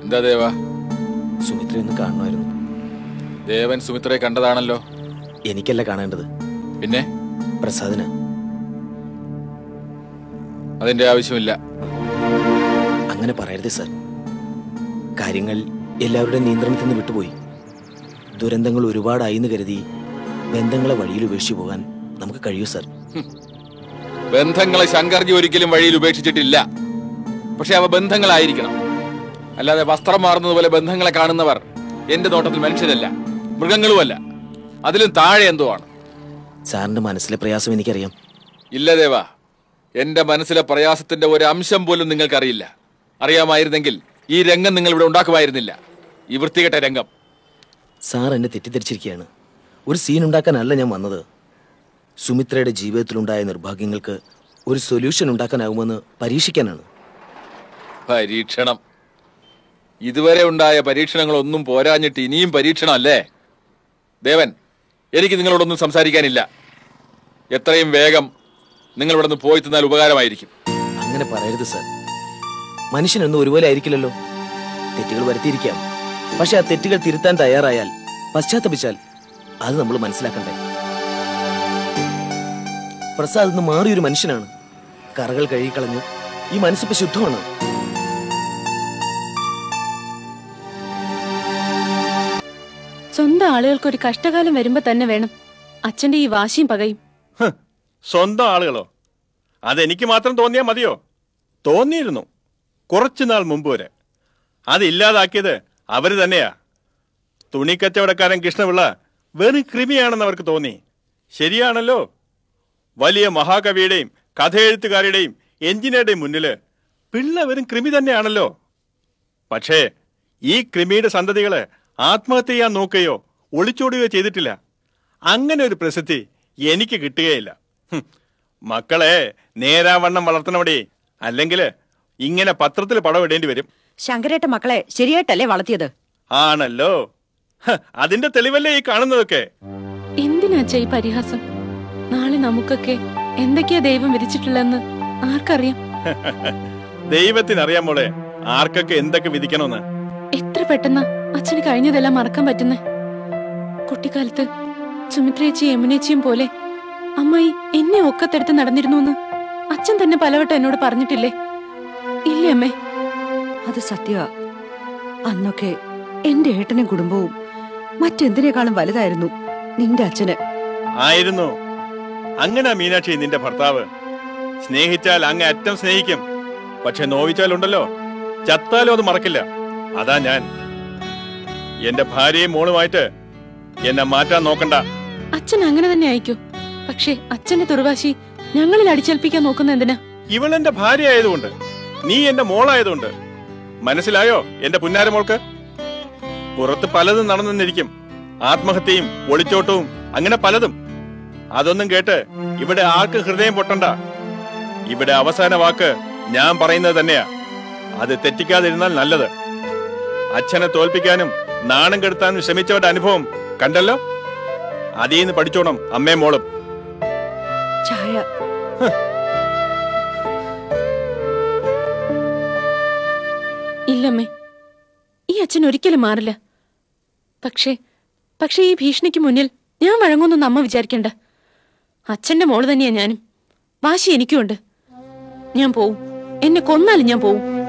എന്താ ദേവ സുമിത്ര ഒന്ന് കാണുമായിരുന്നു ദേവൻ സുമിത്രയെ കണ്ടതാണല്ലോ എനിക്കല്ല കാണേണ്ടത് പിന്നെ പ്രസാദിന് അതിന്റെ ആവശ്യമില്ല അങ്ങനെ പറയരുത് സാർ കാര്യങ്ങൾ എല്ലാവരുടെയും നിയന്ത്രണത്തിൽ നിന്ന് വിട്ടുപോയി ദുരന്തങ്ങൾ ഒരുപാടായി എന്ന് കരുതി ബന്ധങ്ങളെ വഴിയിൽ ഉപേക്ഷിച്ചു പോകാൻ നമുക്ക് കഴിയൂ സാർ ബന്ധങ്ങളെ ശങ്കർജി ഒരിക്കലും വഴിയിൽ ഉപേക്ഷിച്ചിട്ടില്ല പക്ഷെ അവ ബന്ധങ്ങളായിരിക്കണം അല്ലാതെ വസ്ത്രം മാറുന്നത് പോലെ ബന്ധങ്ങളെ കാണുന്നവർ എന്റെ നോട്ടത്തിൽ മനുഷ്യരല്ല മൃഗങ്ങളുമല്ല അതിലും താഴെ എന്തോ ആണ് സാറിന്റെ മനസ്സിലെ പ്രയാസം എനിക്കറിയാം ഇല്ല ദേവ എന്റെ മനസ്സിലെ പ്രയാസത്തിന്റെ ഒരു അംശം പോലും നിങ്ങൾക്കറിയില്ല അറിയാമായിരുന്നെങ്കിൽ ഈ രംഗം നിങ്ങൾ ഇവിടെ ഉണ്ടാക്കുമായിരുന്നില്ല ഈ വൃത്തികെട്ട രംഗം സാർ എന്നെ തെറ്റിദ്ധരിച്ചിരിക്കുകയാണ് ഒരു സീൻ ഉണ്ടാക്കാനല്ല ഞാൻ വന്നത് സുമിത്രയുടെ ജീവിതത്തിലുണ്ടായ നിർഭാഗ്യങ്ങൾക്ക് ഒരു സൊല്യൂഷൻ ഉണ്ടാക്കാനാകുമെന്ന് പരീക്ഷിക്കാനാണ് പരീക്ഷണം ഇതുവരെ ഉണ്ടായ പരീക്ഷണങ്ങളൊന്നും പോരാഞ്ഞിട്ട് ഇനിയും പരീക്ഷണം അല്ലേ ദേവൻ എനിക്ക് നിങ്ങളോടൊന്നും സംസാരിക്കാനില്ല എത്രയും വേഗം നിങ്ങൾ ഇവിടെ നിന്ന് പോയി തന്നാൽ ഉപകാരമായിരിക്കും അങ്ങനെ പറയരുത് സാർ മനുഷ്യനൊന്നും ഒരുപോലെ ആയിരിക്കില്ലല്ലോ തെറ്റുകൾ വരുത്തിയിരിക്കാം പക്ഷെ ആ തെറ്റുകൾ തിരുത്താൻ തയ്യാറായാൽ പശ്ചാത്തപിച്ചാൽ അത് നമ്മൾ മനസ്സിലാക്കണ്ടേ പ്രസാദ് ഇന്ന് മാറിയൊരു മനുഷ്യനാണ് കറകൾ കഴുകിക്കളഞ്ഞ് ഈ മനസ്സിപ്പോ ശുദ്ധമാണ് സ്വന്തം ആളുകൾക്ക് ഒരു കഷ്ടകാലം വരുമ്പോ തന്നെ വേണം അച്ഛന്റെ ഈ വാശിയും പകയും ഹ്, സ്വന്തം ആളുകളോ അതെനിക്ക് മാത്രം തോന്നിയാൽ മതിയോ തോന്നിയിരുന്നു കുറച്ചു നാൾ മുമ്പ് വരെ അതില്ലാതാക്കിയത് അവര് തന്നെയാ തുണിക്കച്ചവടക്കാരൻ കൃഷ്ണപിള്ള വെറും കൃമിയാണെന്ന് അവർക്ക് തോന്നി ശരിയാണല്ലോ വലിയ മഹാകവിയുടെയും കഥയെഴുത്തുകാരുടെയും എഞ്ചിനീയറുടെയും മുന്നില് പിള്ള വെറും കൃമി തന്നെയാണല്ലോ പക്ഷേ ഈ കൃമിയുടെ സന്തതികള് ആത്മഹത്യ ചെയ്യാൻ നോക്കുകയോ ഒളിച്ചോടുകയോ ചെയ്തിട്ടില്ല അങ്ങനെ ഒരു പ്രസിദ്ധി എനിക്ക് കിട്ടുകയില്ല ഹും, മക്കളെ നേരാവണ്ണം വളർത്തണമടി അല്ലെങ്കിൽ ഇങ്ങനെ പത്രത്തിൽ പടം ഇടേണ്ടി വരും ശങ്കരേട്ട മക്കളെ ശരിയായിട്ടല്ലേ വളർത്തിയത് ആണല്ലോ ഹ, അതിന്റെ തെളിവല്ലേ ഈ കാണുന്നതൊക്കെ എന്തിനാ അച്ഛ ഈ പരിഹാസം നാളെ നമുക്കൊക്കെ എന്തൊക്കെയാ ദൈവം വിധിച്ചിട്ടുള്ളതെന്ന് ആർക്കറിയാം ദൈവത്തിനറിയാം മോളെ ആർക്കൊക്കെ എന്തൊക്കെ വിധിക്കണമെന്ന് എത്ര പെട്ടെന്നാ അച്ഛന് കഴിഞ്ഞതെല്ലാം മറക്കാൻ പറ്റുന്നേ കുട്ടിക്കാലത്ത് സുമിത്രേച്ചിയും യമുനേച്ചിയും പോലെ അമ്മായി എന്നെ ഒക്കത്തെടുത്ത് നടന്നിരുന്നു എന്ന് അച്ഛൻ തന്നെ പലവട്ടം എന്നോട് പറഞ്ഞിട്ടില്ലേ ഇല്ലേ അമ്മേ അത് സത്യ അന്നൊക്കെ എന്റെ ഏട്ടനും കുടുംബവും മറ്റെന്തിനേക്കാളും വലുതായിരുന്നു നിന്റെ അച്ഛന് ആയിരുന്നു അങ്ങനെ മീനാക്ഷി നിന്റെ ഭർത്താവ് സ്നേഹിച്ചാൽ അങ്ങ് അറ്റം സ്നേഹിക്കും പക്ഷെ നോവിച്ചാലുണ്ടല്ലോ ചത്താലും അത് മറക്കില്ല അതാ ഞാൻ എന്റെ ഭാര്യയും മോളുമായിട്ട് എന്നെ മാറ്റാൻ നോക്കണ്ട അച്ഛൻ അങ്ങനെ തന്നെ അയക്കൂ പക്ഷേ അച്ഛന്റെ തുറവാശി ഞങ്ങളിൽ അടിച്ചേൽപ്പിക്കാൻ നോക്കുന്ന എന്തിനാ ഇവൾ എന്റെ ഭാര്യ ആയതുകൊണ്ട് നീ എന്റെ മോളായതുകൊണ്ട് മനസ്സിലായോ എന്റെ പുന്നാര മോൾക്ക് പുറത്ത് പലതും നടന്നെന്നിരിക്കും ആത്മഹത്യയും ഒളിച്ചോട്ടവും അങ്ങനെ പലതും അതൊന്നും കേട്ട് ഇവിടെ ആർക്കും ഹൃദയം പൊട്ടണ്ട ഇവിടെ അവസാന വാക്ക് ഞാൻ പറയുന്നത് തന്നെയാ അത് തെറ്റിക്കാതിരുന്നാൽ നല്ലത് അച്ഛനെ തോൽപ്പിക്കാനും നാണം കെടുത്താനും ശ്രമിച്ചവരുടെ അനുഭവം കണ്ടല്ലോ അതീന്ന് പഠിച്ചോണം അമ്മേ മോളും ചായ ഇല്ലമ്മേ ഈ അച്ഛൻ ഒരിക്കലും മാറില്ല പക്ഷേ പക്ഷേ ഈ ഭീഷണിക്ക് മുന്നിൽ ഞാൻ വഴങ്ങുമെന്നൊന്നും അമ്മ വിചാരിക്കണ്ട അച്ഛന്റെ മോള് തന്നെയാ ഞാനും വാശി എനിക്കുമുണ്ട് ഞാൻ പോവും എന്നെ കൊന്നാലും ഞാൻ പോവും